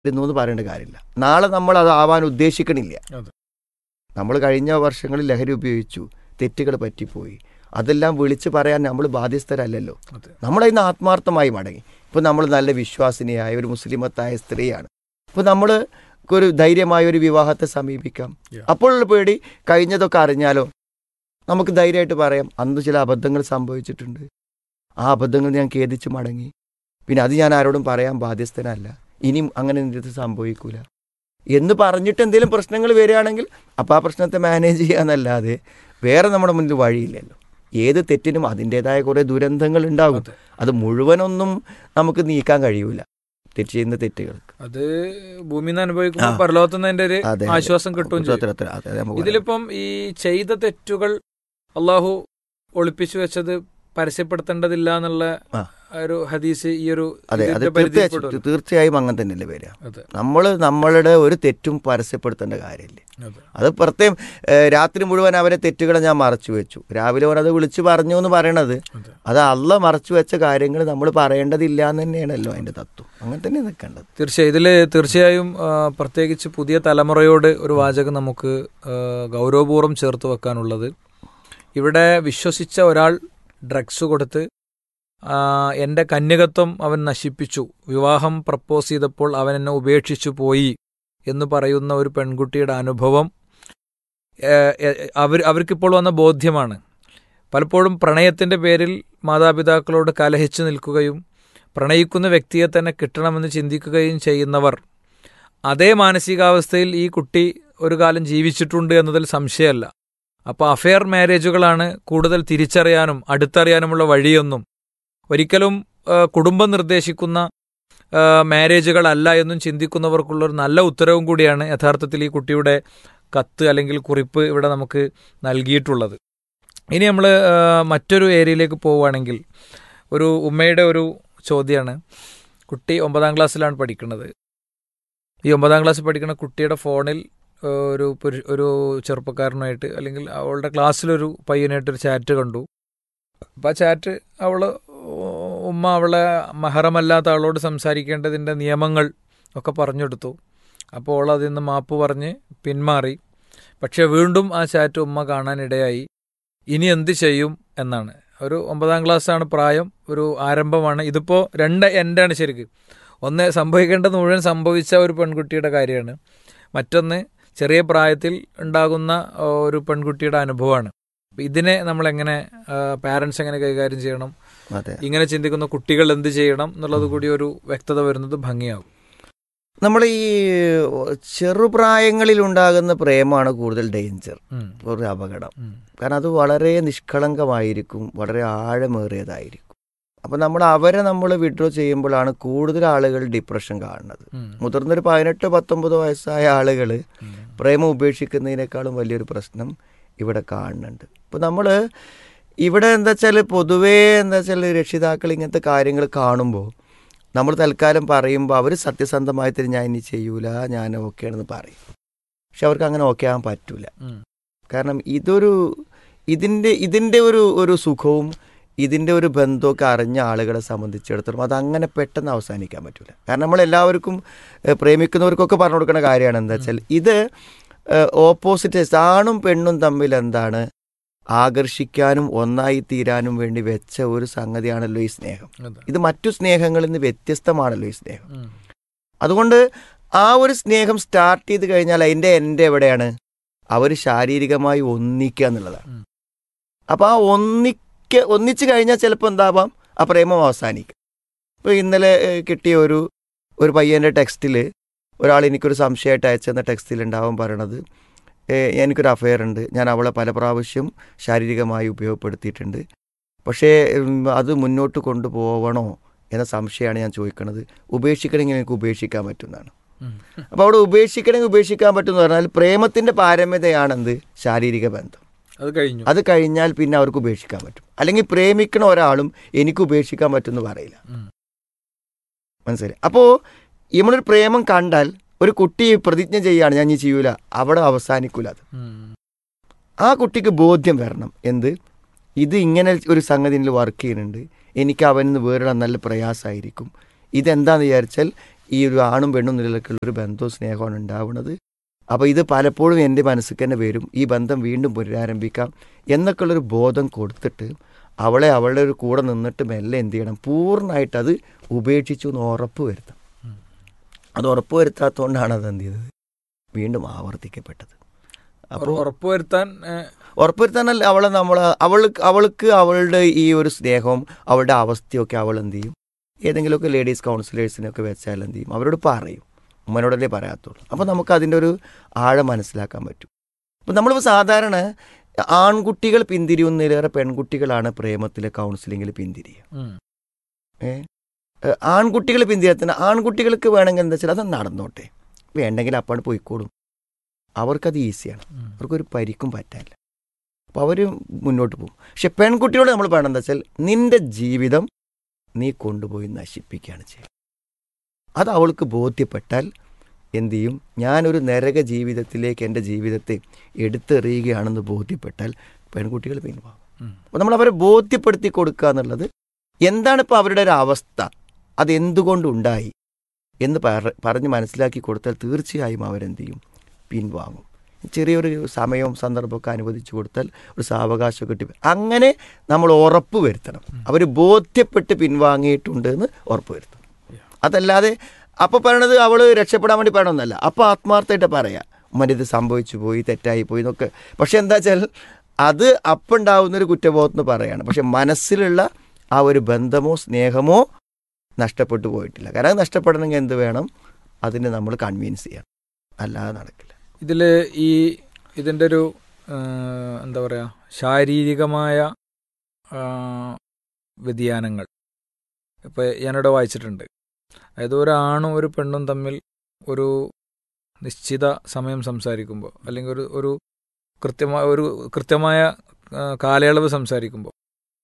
ഇരുന്നു എന്ന് പറയേണ്ട കാര്യമില്ല നാളെ നമ്മൾ അത് ആവാൻ ഉദ്ദേശിക്കണില്ല അതെ. നമ്മൾ കഴിഞ്ഞ വർഷങ്ങളിൽ ലഹരി ഉപയോഗിച്ചു തെറ്റുകൾ പറ്റിപ്പോയി അതെല്ലാം വിളിച്ച് പറയാൻ നമ്മൾ ബാധ്യസ്ഥരല്ലല്ലോ അതെ നമ്മളതിന് ആത്മാർത്ഥമായി മടങ്ങി ഇപ്പോൾ നമ്മൾ നല്ല വിശ്വാസിനിയായ ഒരു മുസ്ലിമത്തായ സ്ത്രീയാണ് ഇപ്പോൾ നമ്മൾ ഒരു ധൈര്യമായ ഒരു വിവാഹത്തെ സമീപിക്കാം Yeah. അപ്പോഴുള്ള പേടി കഴിഞ്ഞതൊക്കെ അറിഞ്ഞാലോ നമുക്ക് ധൈര്യമായിട്ട് പറയാം അന്ന് ചില അബദ്ധങ്ങൾ സംഭവിച്ചിട്ടുണ്ട് ആ അബദ്ധങ്ങൾ ഞാൻ ഖേദിച്ച് മടങ്ങി പിന്നെ അത് ഞാൻ ആരോടും പറയാൻ ബാധ്യസ്ഥനല്ല ഇനിയും അങ്ങനെ എൻ്റെ അടുത്ത് സംഭവിക്കൂല എന്ന് പറഞ്ഞിട്ട് എന്തെങ്കിലും പ്രശ്നങ്ങൾ വരികയാണെങ്കിൽ അപ്പോൾ ആ പ്രശ്നത്തെ മാനേജ് ചെയ്യാന്നല്ലാതെ വേറെ നമ്മുടെ മുന്നിൽ വഴിയില്ലല്ലോ ഏത് തെറ്റിനും അതിൻ്റെതായ കുറേ ദുരന്തങ്ങൾ ഉണ്ടാകും അതെ അത് മുഴുവനൊന്നും നമുക്ക് നീക്കാൻ കഴിയൂല തെറ്റ് ചെയ്യുന്ന തെറ്റുകൾക്ക് അത് ഭൂമിയിൽ നിന്ന് അനുഭവിക്കുമ്പോൾ ആ. പരലോകത്തുനിന്ന് അതിന്റെ ഒരു അതെ, അതെ. ആശ്വാസം കിട്ടുകയും ചെയ്യും അത്ര- അത്ര- അതെ, നമുക്ക് പറയാം. ഇതിലിപ്പം ഈ ചെയ്ത തെറ്റുകൾ അള്ളാഹു ഒളിപ്പിച്ചു വെച്ചത് പരസ്യപ്പെടുത്തേണ്ടതില്ല എന്നുള്ള ആ. ഒരു ഹദീസ് ഈ ഒരു അതെ അത് ഇതിന്റെ പരിധിയിൽ തീർച്ചയായും പെടുമല്ലോ. തീർച്ചയായും അങ്ങനെ തന്നെയല്ലേ വരിക അതെ നമ്മൾ നമ്മളുടെ ഒരു തെറ്റും പരസ്യപ്പെടുത്തേണ്ട കാര്യമില്ല അതെ അത് പ്രത്യേകം ഏഹ്, രാത്രി മുഴുവൻ അവരെ തെറ്റുകളെ ഞാൻ മറച്ചു വെച്ചു രാവിലെ അവൻ അത് വിളിച്ച് പറഞ്ഞു എന്ന് പറയണത് അതെ അത് അള്ള മറച്ചു വെച്ച കാര്യങ്ങൾ നമ്മൾ പറയേണ്ടതില്ല എന്ന് തന്നെയാണല്ലോ അതിന്റെ തത്വം അങ്ങനെ തന്നെ നിൽക്കേണ്ടത് തീർച്ചയായും ഇതിൽ തീർച്ചയായും ആ, പ്രത്യേകിച്ച് പുതിയ തലമുറയോട് ഒരു വാചകം നമുക്ക് ആ, ഗൗരവപൂർവ്വം ചേർത്ത് വെക്കാനുള്ളത് ഇവിടെ വിശ്വസിച്ച ഒരാൾ ഡ്രഗ്സ് കൊടുത്ത് ആ, എൻ്റെ കന്യകത്വം അവൻ നശിപ്പിച്ചു വിവാഹം പ്രപ്പോസ് ചെയ്തപ്പോൾ അവൻ എന്നെ ഉപേക്ഷിച്ചു പോയി എന്ന് പറയുന്ന ഒരു പെൺകുട്ടിയുടെ അനുഭവം ഏ, ഏ, അവർ അവർക്കിപ്പോൾ വന്ന ബോധ്യമാണ് പലപ്പോഴും പ്രണയത്തിൻ്റെ പേരിൽ മാതാപിതാക്കളോട് കലഹിച്ചു നിൽക്കുകയും പ്രണയിക്കുന്ന വ്യക്തിയെ തന്നെ കിട്ടണമെന്ന് ചിന്തിക്കുകയും ചെയ്യുന്നവർ അതേ മാനസികാവസ്ഥയിൽ ഈ കുട്ടി ഒരു കാലം ജീവിച്ചിട്ടുണ്ട് എന്നതിൽ സംശയമല്ല അപ്പോൾ അഫെയർ മാരേജുകളാണ് കൂടുതൽ തിരിച്ചറിയാനും അടുത്തറിയാനുമുള്ള വഴിയൊന്നും ഒരിക്കലും ആ, കുടുംബം നിർദ്ദേശിക്കുന്ന ആ, മാരേജുകളല്ല എന്നും ചിന്തിക്കുന്നവർക്കുള്ള ഒരു നല്ല ഉത്തരവും കൂടിയാണ് യഥാർത്ഥത്തിൽ ഈ കുട്ടിയുടെ കത്ത് അല്ലെങ്കിൽ കുറിപ്പ് ഇവിടെ നമുക്ക് നൽകിയിട്ടുള്ളത് ഇനി നമ്മൾ മറ്റൊരു ഏരിയയിലേക്ക് പോവുകയാണെങ്കിൽ ഒരു ഉമ്മയുടെ ഒരു ചോദ്യമാണ് കുട്ടി ഒമ്പതാം ക്ലാസ്സിലാണ് പഠിക്കുന്നത് ഈ ഒമ്പതാം ക്ലാസ്സിൽ പഠിക്കുന്ന കുട്ടിയുടെ ഫോണിൽ ഏഹ്, ഒരു പുരു- ഒരു ചെറുപ്പക്കാരനുമായിട്ട് അല്ലെങ്കിൽ അവളുടെ ക്ലാസ്സിലൊരു പയ്യനായിട്ട് ഒരു ചാറ്റ് കണ്ടു അപ്പം ആ ചാറ്റ് അവൾ ഉമ്മ അവളെ മഹറമല്ലാത്ത ആളോട് സംസാരിക്കേണ്ടതിൻ്റെ നിയമങ്ങൾ ഒക്കെ പറഞ്ഞു കൊടുത്തു അപ്പോൾ അവൾ അതിൽ നിന്ന് മാപ്പ് പറഞ്ഞ് പിന്മാറി പക്ഷെ വീണ്ടും ആ ചാറ്റ് ഉമ്മ കാണാനിടയായി ഇനി എന്ത് ചെയ്യും എന്നാണ് ഒരു ഒമ്പതാം ക്ലാസ്സാണ് പ്രായം ഒരു ആരംഭമാണ് ഇതിപ്പോൾ രണ്ട് എൻഡാണ് ശരിക്ക് ഒന്ന് സംഭവിക്കേണ്ടത് മുഴുവൻ സംഭവിച്ച ഒരു പെൺകുട്ടിയുടെ കാര്യമാണ് മറ്റൊന്ന് ചെറിയ പ്രായത്തിൽ ഉണ്ടാകുന്ന ആ, ഒരു പെൺകുട്ടിയുടെ അനുഭവമാണ് അപ്പൊ ഇതിനെ നമ്മൾ എങ്ങനെ പാരൻസ് എങ്ങനെ കൈകാര്യം ചെയ്യണം അതെ ഇങ്ങനെ ചിന്തിക്കുന്ന കുട്ടികൾ എന്ത് ചെയ്യണം എന്നുള്ളത് കൂടി ഒരു വ്യക്തത വരുന്നത് ഭംഗിയാകും നമ്മൾ ഈ ചെറുപ്രായങ്ങളിൽ ഉണ്ടാകുന്ന പ്രേമമാണ് കൂടുതൽ ഡേഞ്ചർ ഉം, ഒരു അപകടം ഉം, കാരണം അത് വളരെ നിഷ്കളങ്കമായിരിക്കും വളരെ ആഴമേറിയതായിരിക്കും അപ്പം നമ്മൾ അവരെ നമ്മൾ വിഡ്രോ ചെയ്യുമ്പോഴാണ് കൂടുതൽ ആളുകൾ ഡിപ്രഷൻ കാണുന്നത് ഉം, മുതിർന്നൊരു പതിനെട്ട് പത്തൊമ്പത് വയസ്സായ ആളുകൾ ഉം, പ്രേമം ഉപേക്ഷിക്കുന്നതിനേക്കാളും വലിയൊരു പ്രശ്നം ഇവിടെ കാണുന്നുണ്ട് ഇപ്പോൾ നമ്മൾ ഇവിടെ എന്താ വെച്ചാൽ പൊതുവേ എന്താ വെച്ചാൽ രക്ഷിതാക്കൾ ഇങ്ങനത്തെ കാര്യങ്ങൾ കാണുമ്പോൾ നമ്മൾ തൽക്കാലം പറയുമ്പോൾ അവർ സത്യസന്ധമായി തരും ഞാൻ ഇനി ചെയ്യൂല ഞാൻ ഓക്കെ ആണെന്ന് പറയും പക്ഷെ അവർക്ക് അങ്ങനെ ഓക്കെ ആകാൻ പറ്റൂല ഉം, കാരണം ഇതൊരു ഇതിൻ്റെ ഇതിൻ്റെ ഒരു ഒരു സുഖവും ഇതിൻ്റെ ഒരു ബന്ധമൊക്കെ അറിഞ്ഞ ആളുകളെ സംബന്ധിച്ചിടത്തോളം അത് അങ്ങനെ പെട്ടെന്ന് അവസാനിക്കാൻ പറ്റില്ല കാരണം നമ്മൾ എല്ലാവർക്കും ഏഹ്, പ്രേമിക്കുന്നവർക്കൊക്കെ പറഞ്ഞു കൊടുക്കുന്ന കാര്യമാണ് എന്താ വെച്ചാൽ ഇത് ഓപ്പോസിറ്റ് ആണും പെണ്ണും തമ്മിൽ എന്താണ് ആകർഷിക്കാനും ഒന്നായി തീരാനും വേണ്ടി വെച്ച ഒരു സംഗതിയാണല്ലോ ഈ സ്നേഹം അതെ. ഇത് മറ്റു സ്നേഹങ്ങളിൽ നിന്ന് വ്യത്യസ്തമാണല്ലോ ഈ സ്നേഹം ഉം, അതുകൊണ്ട് ആ ഒരു സ്നേഹം സ്റ്റാർട്ട് ചെയ്ത് കഴിഞ്ഞാൽ അതിൻ്റെ എൻ്റെ എവിടെയാണ് അവർ ശാരീരികമായി ഒന്നിക്കുക എന്നുള്ളതാണ് ഉം. അപ്പോൾ ആ ഒന്നിക്ക ഒന്നിച്ച് കഴിഞ്ഞാൽ ചിലപ്പോൾ എന്താവാം ആ പ്രേമം അവസാനിക്കും ഇപ്പോൾ ഇന്നലെ ഏഹ്, കിട്ടിയ ഒരു ഒരു പയ്യൻ്റെ ടെക്സ്റ്റിൽ ഒരാൾ എനിക്കൊരു സംശയമായിട്ട് അയച്ചെന്ന ടെക്സ്റ്റിൽ ഉണ്ടാവാൻ പറയണത് ഏഹ്, എനിക്കൊരു അഫെയർ ഉണ്ട് ഞാൻ അവളെ പല പ്രാവശ്യം ശാരീരികമായി ഉപയോഗപ്പെടുത്തിയിട്ടുണ്ട് പക്ഷേ ഉം, അത് മുന്നോട്ട് കൊണ്ടുപോകണോ എന്ന സംശയമാണ് ഞാൻ ചോദിക്കുന്നത് ഉപേക്ഷിക്കണമെങ്കിൽ എനിക്ക് ഉപേക്ഷിക്കാൻ പറ്റുന്നതാണ് ഉം, അപ്പോൾ അവിടെ ഉപേക്ഷിക്കണമെങ്കിൽ ഉപേക്ഷിക്കാൻ പറ്റും എന്ന് പറഞ്ഞാൽ പ്രേമത്തിൻ്റെ പാരമ്യതയാണെന്ത് ശാരീരിക ബന്ധം അത് കഴിഞ്ഞു അത് കഴിഞ്ഞാൽ പിന്നെ അവർക്ക് ഉപേക്ഷിക്കാൻ പറ്റും അല്ലെങ്കിൽ പ്രേമിക്കണ ഒരാളും എനിക്ക് ഉപേക്ഷിക്കാൻ പറ്റുമെന്ന് പറയില്ല ഉം, മനസ്സിലായി അപ്പോൾ നമ്മളൊരു പ്രേമം കണ്ടാൽ ഒരു കുട്ടി പ്രതിജ്ഞ ചെയ്യുകയാണ് ഞാൻ ഇനി ചെയ്യൂല അവിടെ അവസാനിക്കൂല അത് ഉം, ആ കുട്ടിക്ക് ബോധ്യം വരണം എന്ത് ഇത് ഇങ്ങനെ ഒരു സംഗതിയിൽ വർക്ക് ചെയ്യുന്നുണ്ട് എനിക്ക് അവനിൽ നിന്ന് വേറിടാൻ നല്ല പ്രയാസമായിരിക്കും ഇതെന്താന്ന് വിചാരിച്ചാൽ ഈ ഒരു ആണും പെണ്ണും നിലനിൽക്കുള്ള ഒരു ബന്ധവും സ്നേഹമാണ് ഉണ്ടാവുന്നത് അപ്പോൾ ഇത് പലപ്പോഴും എൻ്റെ മനസ്സിൽ തന്നെ വരും ഈ ബന്ധം വീണ്ടും പുനരാരംഭിക്കാം എന്നൊക്കെയുള്ളൊരു ബോധം കൊടുത്തിട്ട് അവളെ അവളുടെ ഒരു കൂടെ നിന്നിട്ട് മെല്ലെ എന്ത് ചെയ്യണം പൂർണ്ണമായിട്ട് അത് ഉപേക്ഷിച്ചു എന്ന് ഉറപ്പ് വരുത്തണം ഉം. അത് ഉറപ്പ് വരുത്താത്തതുകൊണ്ടാണ് അത് എന്ത് ചെയ്തത് വീണ്ടും ആവർത്തിക്കപ്പെട്ടത് അപ്പോൾ ഉറപ്പുവരുത്താൻ ഏ, ഉറപ്പുവരുത്താനല്ല അവളെ നമ്മൾ അവൾക്ക് അവൾക്ക് അവളുടെ ഈ ഒരു സ്നേഹവും അവളുടെ അവസ്ഥയൊക്കെ അവൾ എന്ത് ചെയ്യും ഏതെങ്കിലുമൊക്കെ ലേഡീസ് കൗൺസിലേഴ്സിനൊക്കെ വെച്ചാൽ എന്ത് ചെയ്യും അവരോട് പറയും ഉമ്മനോടല്ലേ പറയാത്തുള്ളൂ അപ്പോൾ നമുക്ക് അതിൻ്റെ ഒരു ആഴം മനസ്സിലാക്കാൻ പറ്റും അപ്പം നമ്മളിപ്പോൾ സാധാരണ ആൺകുട്ടികൾ പിന്തിരിയുന്നതിലേറെ പെൺകുട്ടികളാണ് പ്രേമത്തിലെ കൗൺസിലിങ്ങിൽ പിന്തിരിയുക ഉം. ഏ ഏ, ആൺകുട്ടികൾ പിന്തിരത്തിന് ആൺകുട്ടികൾക്ക് വേണമെങ്കിൽ എന്താ വെച്ചാൽ അത് നടന്നോട്ടെ വേണ്ടെങ്കിൽ അപ്പാട് പോയിക്കോളും അവർക്കത് ഈസിയാണ് ഉം. അവർക്കൊരു പരിക്കും പറ്റാനില്ല അപ്പോൾ അവർ മുന്നോട്ട് പോകും പക്ഷെ പെൺകുട്ടിയോട് നമ്മൾ പറയണം എന്താ വെച്ചാൽ നിന്റെ ജീവിതം നീ കൊണ്ടുപോയി നശിപ്പിക്കുകയാണ് ചെയ്യുക അത് അവൾക്ക് ബോധ്യപ്പെട്ടാൽ എന്തു ചെയ്യും ഞാനൊരു നരക ജീവിതത്തിലേക്ക് എൻ്റെ ജീവിതത്തെ എടുത്തെറിയുകയാണെന്ന് ബോധ്യപ്പെട്ടാൽ പെൺകുട്ടികൾ പിൻവാങ്ങും ഉം. അപ്പോൾ നമ്മൾ അവരെ ബോധ്യപ്പെടുത്തി കൊടുക്കുക എന്നുള്ളത് എന്താണ് ഇപ്പോൾ അവരുടെ ഒരു അവസ്ഥ അതെന്തുകൊണ്ടുണ്ടായി എന്ന് പറ പറഞ്ഞ് മനസ്സിലാക്കി കൊടുത്താൽ തീർച്ചയായും അവരെന്ത് ചെയ്യും പിൻവാങ്ങും ചെറിയൊരു സമയവും സന്ദർഭമൊക്കെ അനുവദിച്ചു കൊടുത്താൽ ഒരു സാവകാശമൊക്കെ കിട്ടി അങ്ങനെ നമ്മൾ ഉറപ്പ് വരുത്തണം അവർ ബോധ്യപ്പെട്ട് പിൻവാങ്ങിയിട്ടുണ്ട് എന്ന് ഉറപ്പ് വരുത്തണം അതല്ലാതെ അപ്പോൾ പറയണത് അവൾ രക്ഷപ്പെടാൻ വേണ്ടി പറയണമെന്നല്ല അപ്പോൾ ആത്മാർത്ഥമായിട്ട് പറയാം ഉമ്മനിത് സംഭവിച്ചു പോയി തെറ്റായി പോയി എന്നൊക്കെ പക്ഷെ എന്താ വെച്ചാൽ അത് അപ്പുണ്ടാവുന്നൊരു കുറ്റബോധത്തിന് പറയാണ് പക്ഷെ മനസ്സിലുള്ള ആ ഒരു ബന്ധമോ സ്നേഹമോ നഷ്ടപ്പെട്ടു പോയിട്ടില്ല കാരണം അത് നഷ്ടപ്പെടണമെങ്കിൽ എന്ത് വേണം അതിനെ നമ്മൾ കൺവിൻസ് ചെയ്യണം അല്ലാതെ നടക്കില്ല ഇതില് ഈ ഇതിന്റെ ഒരു ആ, എന്താ പറയാ ശാരീരികമായ ആ, വ്യതിയാനങ്ങൾ ഇപ്പൊ ഞാനിവിടെ വായിച്ചിട്ടുണ്ട് അതായത് ഒരാണും ഒരു പെണ്ണും തമ്മിൽ ഒരു നിശ്ചിത സമയം സംസാരിക്കുമ്പോൾ അല്ലെങ്കിൽ ഒരു ഒരു കൃത്യമായ ഒരു കൃത്യമായ ആ, കാലയളവ് സംസാരിക്കുമ്പോൾ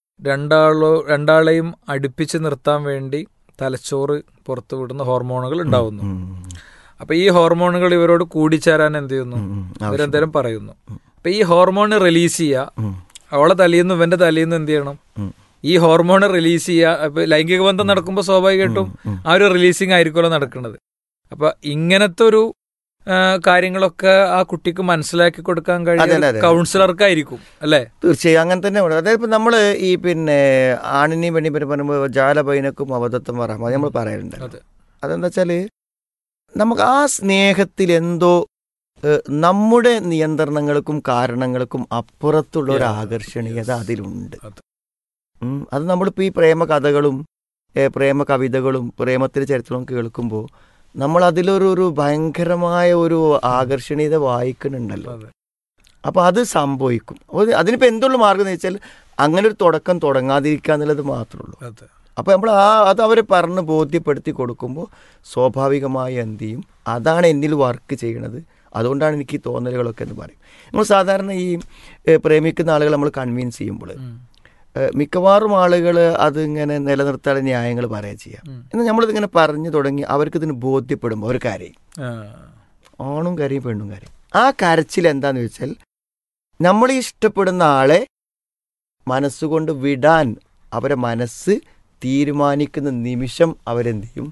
രണ്ടാളോ രണ്ടാളെയും അടുപ്പിച്ച് നിർത്താൻ വേണ്ടി തലച്ചോറ് പുറത്തുവിടുന്ന ഹോർമോണുകൾ ഉണ്ടാവുന്നു ഉം. അപ്പൊ ഈ ഹോർമോണുകൾ ഇവരോട് കൂടിച്ചേരാൻ എന്ത് ചെയ്യുന്നു ഉം, ഉം. ഇവരെന്തേലും പറയുന്നു ഉം. അപ്പൊ ഈ ഹോർമോൺ റിലീസ് ചെയ്യുക ഉം. അവളെ തലയിന്ന് ഇവന്റെ തലയിന്ന് എന്ത് ചെയ്യണം ഉം. ഈ ഹോർമോൺ റിലീസ് ചെയ്യുക ഇപ്പൊ ലൈംഗിക ബന്ധം നടക്കുമ്പോൾ സ്വാഭാവികമായിട്ടും ഉം. ആ ഒരു റിലീസിങ് ആയിരിക്കുമല്ലോ നടക്കുന്നത് അപ്പൊ ഇങ്ങനത്തെ ഒരു ആ, കാര്യങ്ങളൊക്കെ ആ കുട്ടിക്ക് മനസ്സിലാക്കി കൊടുക്കാൻ അതെ, അതെ, കഴിയുന്ന അതെ. കൗൺസിലർക്കായിരിക്കും അല്ലേ തീർച്ചയായും അങ്ങനെ തന്നെ വേണം അതായത് ഇപ്പം നമ്മൾ ഈ പിന്നെ ആണിനെയും പെണ്ണിയും പറ്റി പറയുമ്പോൾ ജാലബൈനക്കും അവതത്വം പറയാം അത് നമ്മൾ പറയാറുണ്ട് അതെ. അതെന്താ വെച്ചാൽ നമുക്ക് ആ സ്നേഹത്തിൽ എന്തോ ഏഹ്, നമ്മുടെ നിയന്ത്രണങ്ങൾക്കും കാരണങ്ങൾക്കും അപ്പുറത്തുള്ള ഒരു Yeah. ആകർഷണീയത Yes. അതിലുണ്ട് അതെ. ഉം, അത് നമ്മളിപ്പോൾ ഈ പ്രേമ കഥകളും ഏഹ്, പ്രേമ കവിതകളും പ്രേമത്തിൻ്റെ ചരിത്രവും കേൾക്കുമ്പോൾ നമ്മൾ അതിലൊരു ഒരു ഭയങ്കരമായ ഒരു ആകർഷണീയത വായിക്കുന്നുണ്ടല്ലോ അതെ അപ്പോൾ അത് സംഭവിക്കും അപ്പോൾ അതിനിപ്പോൾ എന്തുള്ള മാർഗം എന്ന് വെച്ചാൽ അങ്ങനെ ഒരു തുടക്കം തുടങ്ങാതിരിക്കുക എന്നുള്ളത് മാത്രമേ ഉള്ളൂ അതെ അപ്പോൾ നമ്മൾ ആ അത് അവരെ പറഞ്ഞ് ബോധ്യപ്പെടുത്തി കൊടുക്കുമ്പോൾ സ്വാഭാവികമായി എന്ത് ചെയ്യും അതാണ് എന്നിൽ വർക്ക് ചെയ്യണത് അതുകൊണ്ടാണ് എനിക്ക് ഈ തോന്നലുകളൊക്കെ എന്ന് പറയും നമ്മൾ സാധാരണ ഈ ഏഹ്, പ്രേമിക്കുന്ന ആളുകൾ നമ്മൾ കൺവിൻസ് ചെയ്യുമ്പോൾ ഉം. ഏഹ്, മിക്കവാറും ആളുകൾ അതിങ്ങനെ നിലനിർത്താൻ ന്യായങ്ങൾ പറയുക ചെയ്യാം ഉം. എന്നാൽ നമ്മളിതിങ്ങനെ പറഞ്ഞു തുടങ്ങി അവർക്ക് ഇതിന് ബോധ്യപ്പെടുമ്പോൾ അവർ കരയും ആ. ആണും കരയും പെണ്ണും കരയും ആ കരച്ചിൽ എന്താന്ന് വെച്ചാൽ നമ്മൾ ഈ ഇഷ്ടപ്പെടുന്ന ആളെ മനസ്സുകൊണ്ട് വിടാൻ അവരെ മനസ്സ് തീരുമാനിക്കുന്ന നിമിഷം അവരെന്ത് ചെയ്യും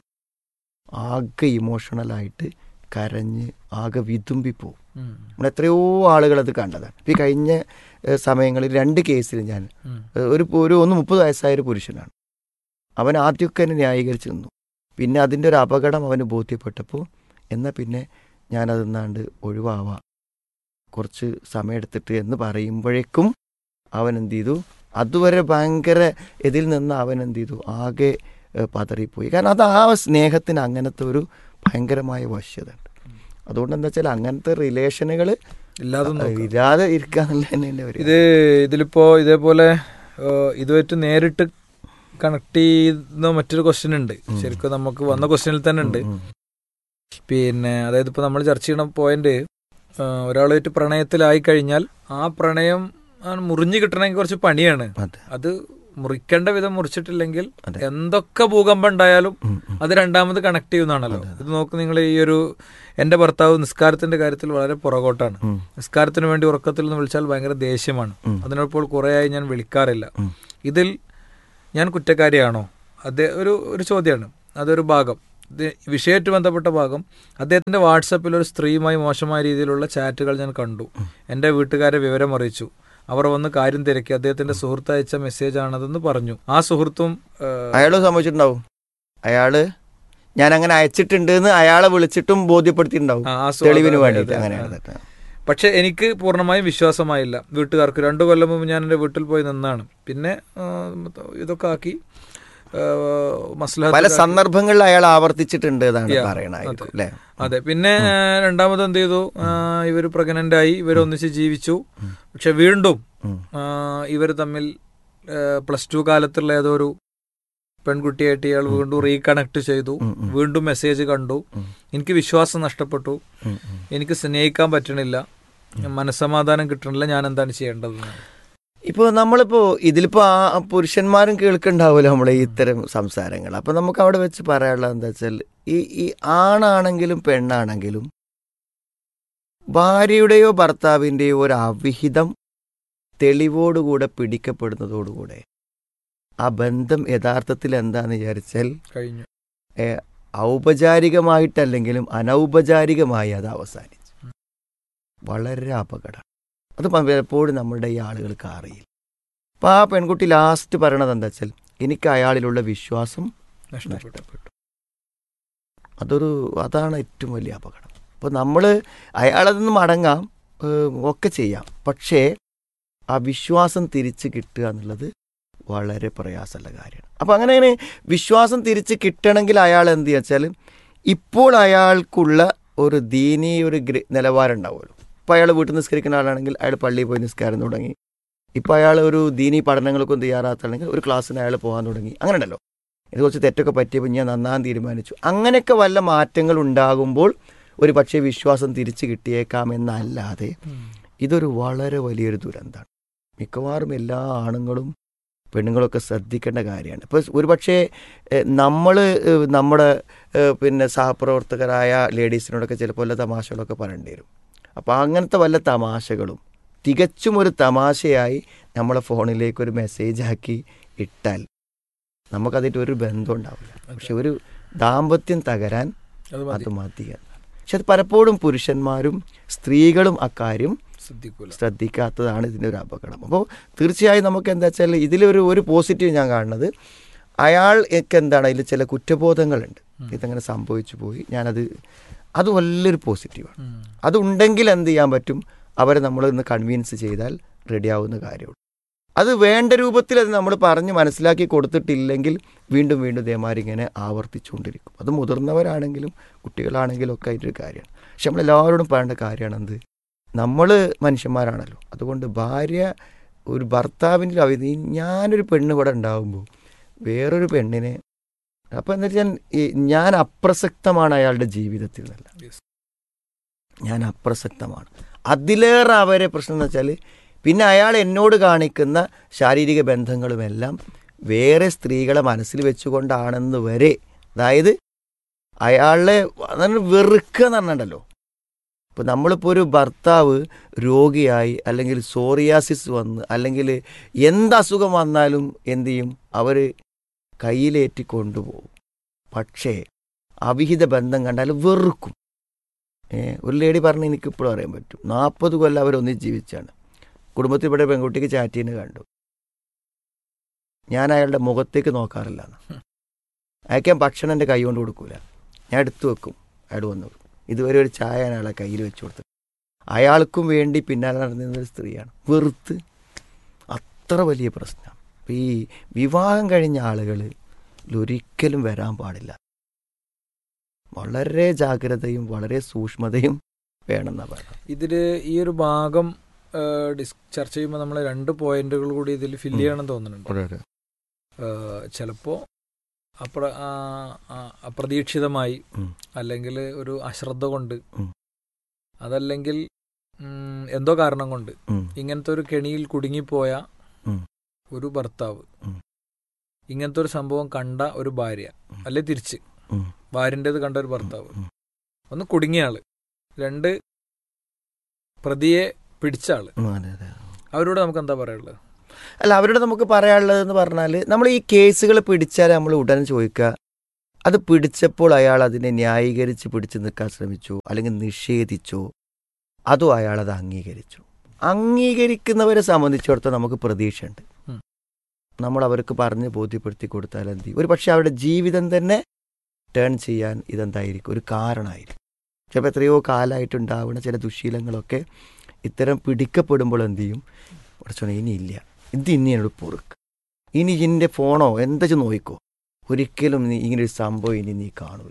ആകെ ഇമോഷണലായിട്ട് കരഞ്ഞ് ആകെ വിതുമ്പിപ്പോവും ഉം. നമ്മൾ എത്രയോ ആളുകൾ അത് കണ്ടതാണ് ഇപ്പം ഈ കഴിഞ്ഞ ഏഹ്, സമയങ്ങളിൽ രണ്ട് കേസിൽ ഞാൻ ഉം. ഏഹ്, ഒരു ഒരു ഒന്ന് മുപ്പത് വയസ്സായ ഒരു പുരുഷനാണ് അവൻ ആദ്യമൊക്കെ എന്നെ ന്യായീകരിച്ച് നിന്നു പിന്നെ അതിൻ്റെ ഒരു അപകടം അവന് ബോധ്യപ്പെട്ടപ്പോൾ എന്നാൽ പിന്നെ ഞാനതെന്നാണ്ട് ഒഴിവാവാം കുറച്ച് സമയമെടുത്തിട്ട് എന്ന് പറയുമ്പോഴേക്കും അവൻ എന്ത് ചെയ്തു അതുവരെ ഭയങ്കര ഇതിൽ നിന്ന് അവൻ എന്ത് ചെയ്തു ആകെ ഏഹ്, പതറിപ്പോയി കാരണം അത് ആ സ്നേഹത്തിന് അങ്ങനത്തെ ഒരു ഭയങ്കരമായ വശ്യത ഉണ്ട് അതുകൊണ്ട് എന്താ വെച്ചാൽ അങ്ങനത്തെ റിലേഷനുകൾ ഇല്ലാതെ നോക്കാം. ഇല്ലാതെ ഇരിക്കുക എന്നുള്ളത് തന്നെ എൻ്റെ ഒരു ഇത് ഇതിലിപ്പോ ഇതേപോലെ ഏഹ്, ഇതുമായിട്ട് നേരിട്ട് കണക്ട് ചെയ്യുന്ന മറ്റൊരു ക്വസ്റ്റ്യൻ ഉണ്ട് ഉം. ശരിക്കും നമുക്ക് വന്ന ക്വസ്റ്റ്യനിൽ തന്നെ ഉണ്ട് ഉം, പിന്നെ അതായത് ഇപ്പൊ നമ്മൾ ചർച്ച ചെയ്യണ പോയിന്റ് ഒരാളുമായിട്ട് പ്രണയത്തിലായി കഴിഞ്ഞാൽ ആ പ്രണയം ആ, മുറിഞ്ഞു കിട്ടണമെങ്കിൽ കുറച്ച് പണിയാണ് ഉം. അതെ അത് മുറിക്കേണ്ട വിധം മുറിച്ചിട്ടില്ലെങ്കിൽ അതെ. എന്തൊക്കെ ഭൂകമ്പം ഉണ്ടായാലും ഉം, ഉം. അത് രണ്ടാമത് കണക്ട് ചെയ്യുന്നതാണല്ലോ അതെ, അതെ. ഇത് നോക്ക് നിങ്ങൾ ഈ ഒരു എന്റെ ഭർത്താവ് നിസ്കാരത്തിന്റെ കാര്യത്തിൽ വളരെ പുറകോട്ടാണ് ഉം, നിസ്കാരത്തിന് വേണ്ടി ഉറക്കത്തിൽ നിന്ന് വിളിച്ചാൽ ഭയങ്കര ദേഷ്യമാണ് ഉം. അതിനപ്പോൾ കുറേയായി ഞാൻ വിളിക്കാറില്ല ഉം. ഇതിൽ ഞാൻ കുറ്റക്കാരിയാണോ അത് ഒരു ഒരു ചോദ്യമാണ് അതൊരു ഭാഗം ഇത് വിഷയമായിട്ട് ബന്ധപ്പെട്ട ഭാഗം അദ്ദേഹത്തിന്റെ വാട്സപ്പിൽ ഒരു സ്ത്രീയുമായി മോശമായ രീതിയിലുള്ള ചാറ്റുകൾ ഞാൻ കണ്ടു എൻ്റെ വീട്ടുകാരെ വിവരം അറിയിച്ചു അവർ വന്ന് കാര്യം തിരക്കി അദ്ദേഹത്തിന്റെ സുഹൃത്ത് അയച്ച മെസ്സേജ് ആണതെന്ന് പറഞ്ഞു ആ സുഹൃത്തും ഏഹ്, അയാൾ സംഭവിച്ചിട്ടുണ്ടാവും അയാള് ഞാൻ അങ്ങനെ അയച്ചിട്ടുണ്ട് എന്ന് അയാളെ വിളിച്ചിട്ടും ബോധ്യപ്പെടുത്തിയിട്ടുണ്ടാവും ആ, ആ സുഹൃത്ത് തെളിവിന് അതെ, വേണ്ടിയിട്ട് അതെ, അങ്ങനെയാണ് അതെ. തെറ്റ്. പക്ഷെ എനിക്ക് പൂർണ്ണമായും വിശ്വാസമായില്ല വീട്ടുകാർക്ക് രണ്ടു കൊല്ലം മുമ്പ് ഞാൻ എൻ്റെ വീട്ടിൽ പോയി നിന്നാണ് പിന്നെ ആ, ഇതൊക്കെ ആക്കി ആ, മസ്ലഹത്ത് പല കാ- സന്ദർഭങ്ങളിൽ അയാൾ ആവർത്തിച്ചിട്ടുണ്ട് എന്നാണ് Yeah, പറയണായിരിക്കും അല്ലേ അതെ പിന്നെ ആ, രണ്ടാമത് എന്ത് ചെയ്തു ഇവർ പ്രഗ്നന്റ് ആയി ഇവർ ഒന്നിച്ച് ജീവിച്ചു പക്ഷെ വീണ്ടും ഉം. ഇവർ തമ്മിൽ പ്ലസ് ടു കാലത്തുള്ള ഏതോ ഒരു പെൺകുട്ടിയായിട്ട് ഇയാൾ വീണ്ടും റീകണക്ട് ചെയ്തു ഉം, ഉം. വീണ്ടും മെസ്സേജ് കണ്ടു ഉം. എനിക്ക് വിശ്വാസം നഷ്ടപ്പെട്ടു ഉം, ഉം. എനിക്ക് സ്നേഹിക്കാൻ പറ്റണില്ല മനസ്സമാധാനം കിട്ടണില്ല ഞാൻ എന്താണ് ചെയ്യേണ്ടത് ഇപ്പോ നമ്മളിപ്പോ ഇതിലിപ്പോ ആ പുരുഷന്മാരും കേൾക്കുന്നുണ്ടാവുമല്ലോ നമ്മളെ ഈ ഇത്തരം സംസാരങ്ങൾ അപ്പൊ നമുക്ക് അവിടെ വെച്ച് പറയാനുള്ളത് എന്താ വെച്ചാൽ ഈ ഈ ആണാണെങ്കിലും പെണ്ണാണെങ്കിലും ഭാര്യയുടെയോ ഭർത്താവിൻ്റെയോ ഒരു അവിഹിതം തെളിവോടുകൂടെ പിടിക്കപ്പെടുന്നതോടുകൂടെ ആ ബന്ധം യഥാർത്ഥത്തിൽ എന്താന്ന് വിചാരിച്ചാൽ കഴിഞ്ഞു ഔപചാരികമായിട്ടല്ലെങ്കിലും അനൗപചാരികമായി അത് അവസാനിച്ചു വളരെ അപകടം അത് പലപ്പോഴും നമ്മളുടെ ഈ ആളുകൾക്ക് അറിയില്ല അപ്പം ആ പെൺകുട്ടി ലാസ്റ്റ് പറയണത് എന്താ വെച്ചാൽ എനിക്ക് അയാളിലുള്ള വിശ്വാസം നഷ്ടപ്പെട്ടു നഷ്ടപ്പെട്ടു അതൊരു അതാണ് ഏറ്റവും വലിയ അപകടം അപ്പോൾ നമ്മൾ അയാളതിൽ നിന്ന് മടങ്ങാം ഏഹ്, ഒക്കെ ചെയ്യാം പക്ഷേ ആ വിശ്വാസം തിരിച്ച് കിട്ടുക എന്നുള്ളത് വളരെ പ്രയാസമുള്ള കാര്യമാണ് അപ്പോൾ അങ്ങനെ അങ്ങനെ വിശ്വാസം തിരിച്ച് കിട്ടണമെങ്കിൽ അയാൾ എന്ത് വെച്ചാൽ ഇപ്പോൾ അയാൾക്കുള്ള ഒരു ദീനീ ഒരു ഗ്ര- നിലവാരം ഉണ്ടാവുമല്ലോ ഇപ്പോൾ അയാൾ വീട്ടിൽ നിസ്കരിക്കുന്ന ആളാണെങ്കിൽ അയാൾ പള്ളിയിൽ പോയി നിസ്കാരം തുടങ്ങി ഇപ്പോൾ അയാൾ ഒരു ദീനീ പഠനങ്ങൾക്കും തയ്യാറാത്താണെങ്കിൽ ഒരു ക്ലാസ്സിന് അയാൾ പോകാൻ തുടങ്ങി അങ്ങനെ ഉണ്ടല്ലോ ഇത് കുറച്ച് തെറ്റൊക്കെ പറ്റിയപ്പോൾ ഞാൻ നന്നാൻ തീരുമാനിച്ചു അങ്ങനെയൊക്കെ വല്ല മാറ്റങ്ങൾ ഉണ്ടാകുമ്പോൾ ഒരു പക്ഷേ വിശ്വാസം തിരിച്ചു കിട്ടിയേക്കാമെന്നല്ലാതെ ഇതൊരു വളരെ വലിയൊരു ദുരന്തമാണ് മിക്കവാറും എല്ലാ ആണുങ്ങളും പെണ്ണുങ്ങളൊക്കെ ശ്രദ്ധിക്കേണ്ട കാര്യമാണ് ഇപ്പോൾ ഒരു പക്ഷേ നമ്മൾ നമ്മുടെ ഏഹ്, പിന്നെ സഹപ്രവർത്തകരായ ലേഡീസിനോടൊക്കെ ചിലപ്പോൾ വല്ല തമാശകളൊക്കെ പറയേണ്ടി വരും അപ്പോൾ അങ്ങനത്തെ വല്ല തമാശകളും തികച്ചും ഒരു തമാശയായി നമ്മളെ ഫോണിലേക്ക് ഒരു മെസ്സേജ് ആക്കി ഇട്ടാൽ നമുക്കതിൻ്റെ ഒരു ബന്ധം ഉണ്ടാവില്ല പക്ഷെ ഒരു ദാമ്പത്യം തകരാൻ അത് അത് മതി മതി എന്നാണ് പക്ഷെ അത് പലപ്പോഴും പുരുഷന്മാരും സ്ത്രീകളും അക്കാര്യം ശ്രദ്ധിക്കൂല ശ്രദ്ധിക്കാത്തതാണ് ഇതിൻ്റെ ഒരു അപകടം അപ്പോൾ തീർച്ചയായും നമുക്ക് എന്താ വെച്ചാൽ ഇതിലൊരു ഒരു പോസിറ്റീവ് ഞാൻ കാണുന്നത് അയാൾ ഒക്കെ എന്താണ് അതിൽ ചില കുറ്റബോധങ്ങളുണ്ട് ഇതങ്ങനെ സംഭവിച്ചു പോയി ഞാനത് അത് വലിയൊരു പോസിറ്റീവാണ് ഉം. അതുണ്ടെങ്കിൽ എന്ത് ചെയ്യാൻ പറ്റും അവരെ നമ്മൾ ഇന്ന് കൺവീൻസ് ചെയ്താൽ റെഡിയാവുന്ന കാര്യമുള്ളൂ അത് വേണ്ട രൂപത്തിൽ അത് നമ്മൾ പറഞ്ഞ് മനസ്സിലാക്കി കൊടുത്തിട്ടില്ലെങ്കിൽ വീണ്ടും വീണ്ടും ഇതേമാതിരി ഇങ്ങനെ ആവർത്തിച്ചുകൊണ്ടിരിക്കും അത് മുതിർന്നവരാണെങ്കിലും കുട്ടികളാണെങ്കിലും ഒക്കെ അതിൻ്റെ കാര്യമാണ് പക്ഷെ നമ്മളെല്ലാവരോടും പറയേണ്ട കാര്യമാണ് എന്ത് നമ്മൾ മനുഷ്യന്മാരാണല്ലോ അതുകൊണ്ട് ഭാര്യ ഒരു ഭർത്താവിൻ്റെ അവധി ഞാനൊരു പെണ്ണ് ഇവിടെ ഉണ്ടാകുമ്പോൾ വേറൊരു പെണ്ണിനെ അപ്പം എന്താ വെച്ചാൽ ഈ ഞാൻ അപ്രസക്തമാണ് അയാളുടെ ജീവിതത്തിൽ എന്നല്ല Yes. ഞാൻ അപ്രസക്തമാണ് അതിലേറെ അവരെ പ്രശ്നം എന്ന് വെച്ചാൽ പിന്നെ അയാൾ എന്നോട് കാണിക്കുന്ന ശാരീരിക ബന്ധങ്ങളുമെല്ലാം വേറെ സ്ത്രീകളെ മനസ്സിൽ വെച്ചുകൊണ്ടാണെന്ന് വരെ അതായത് അയാളെ അതാണ് വെറുക്കുക എന്ന് പറഞ്ഞിട്ടുണ്ടല്ലോ ഇപ്പോൾ നമ്മളിപ്പോൾ ഒരു ഭർത്താവ് രോഗിയായി അല്ലെങ്കിൽ സോറിയാസിസ് വന്ന് അല്ലെങ്കിൽ എന്ത് അസുഖം വന്നാലും എന്തു ചെയ്യും അവർ കയ്യിലേറ്റി കൊണ്ടുപോകും പക്ഷേ അവിഹിത ബന്ധം കണ്ടാൽ വെറുക്കും ഏ, ഒരു ലേഡി പറഞ്ഞ് എനിക്ക് ഇപ്പോഴും അറിയാൻ പറ്റും നാൽപ്പത് കൊല്ലം അവരൊന്നിച്ച് ജീവിച്ചാണ് കുടുംബത്തിൽ ഇവിടെ പെൺകുട്ടിക്ക് ചാറ്റ് ചെയ്യുന്നത് കണ്ടു ഞാൻ അയാളുടെ മുഖത്തേക്ക് നോക്കാറില്ല എന്ന്. അയാൾക്ക് ഞാൻ ഭക്ഷണം എൻ്റെ കൈ കൊണ്ട് കൊടുക്കൂല ഞാൻ എടുത്തു വെക്കും അയാൾ വന്നു ഇതുവരെ ഒരു ചായ ഞാൻ അയാളെ കയ്യിൽ വെച്ച് കൊടുത്തു അയാൾക്കും വേണ്ടി പിന്നാലെ നടന്നിരുന്ന ഒരു സ്ത്രീയാണ് വെറുത്ത് അത്ര വലിയ പ്രശ്നം അപ്പം ഈ വിവാഹം കഴിഞ്ഞ ആളുകൾ ഒരിക്കലും വരാൻ പാടില്ല വളരെ ജാഗ്രതയും വളരെ സൂക്ഷ്മതയും വേണമെന്നാണ് പറയുന്നത് ഇതില് ഈ ഒരു ഭാഗം ആ, ഡിസ് ചർച്ച ചെയ്യുമ്പോൾ നമ്മൾ രണ്ട് പോയിന്റുകൾ കൂടി ഇതിൽ ഫില്ല് ഉം. ചെയ്യണം തോന്നുന്നുണ്ട് ആ, ചിലപ്പോ അപ്ര ആ, ആ, അപ്രതീക്ഷിതമായി ഉം. അല്ലെങ്കിൽ ഒരു അശ്രദ്ധ കൊണ്ട് ഉം. അതല്ലെങ്കിൽ ഉം, എന്തോ കാരണം കൊണ്ട് ഉം. ഇങ്ങനത്തെ ഒരു കെണിയിൽ കുടുങ്ങിപ്പോയ ഉം. ഒരു ഭർത്താവ് ഉം. ഇങ്ങനത്തെ ഒരു സംഭവം കണ്ട ഒരു ഭാര്യ ഉം. അല്ലെ തിരിച്ച് ഉം. ഭാര്യൻ്റെത് കണ്ട ഒരു ഭർത്താവ് ഉം. ഒന്ന് കുടുങ്ങിയ ആള് രണ്ട് പ്രതിയെ പിടിച്ച ആള് ഉം, അതെ അതെ അവരോട് നമുക്ക് എന്താ പറയാനുള്ളത് അല്ല അവരോട് നമുക്ക് പറയാനുള്ളതെന്ന് പറഞ്ഞാൽ നമ്മൾ ഈ കേസുകൾ പിടിച്ചാൽ നമ്മൾ ഉടനെ ചോദിക്കുക അത് പിടിച്ചപ്പോൾ അയാൾ അതിനെ ന്യായീകരിച്ച് പിടിച്ചു നിൽക്കാൻ ശ്രമിച്ചു അല്ലെങ്കിൽ നിഷേധിച്ചു അതും അയാൾ അത് അംഗീകരിച്ചു അംഗീകരിക്കുന്നവരെ സംബന്ധിച്ചിടത്തോളം നമുക്ക് പ്രതീക്ഷയുണ്ട് ഉം. നമ്മൾ അവർക്ക് പറഞ്ഞ് ബോധ്യപ്പെടുത്തി കൊടുത്താൽ എന്ത് ചെയ്യും ഒരു പക്ഷേ അവരുടെ ജീവിതം തന്നെ ടേൺ ചെയ്യാൻ ഇതെന്തായിരിക്കും ഒരു കാരണമായിരിക്കും ചിലപ്പോൾ എത്രയോ കാലമായിട്ടുണ്ടാവുന്ന ചില ദുശീലങ്ങളൊക്കെ ഇത്തരം പിടിക്കപ്പെടുമ്പോൾ എന്ത് ചെയ്യും കുറച്ചോണെ ഇനിയില്ല ഇത് ഇനി എന്നോട് പൊറുക്ക് ഇനി ഇതിൻ്റെ ഫോണോ എന്താ വെച്ച് നോക്കിക്കോ ഒരിക്കലും നീ ഇങ്ങനെ ഒരു സംഭവം ഇനി നീ കാണൂല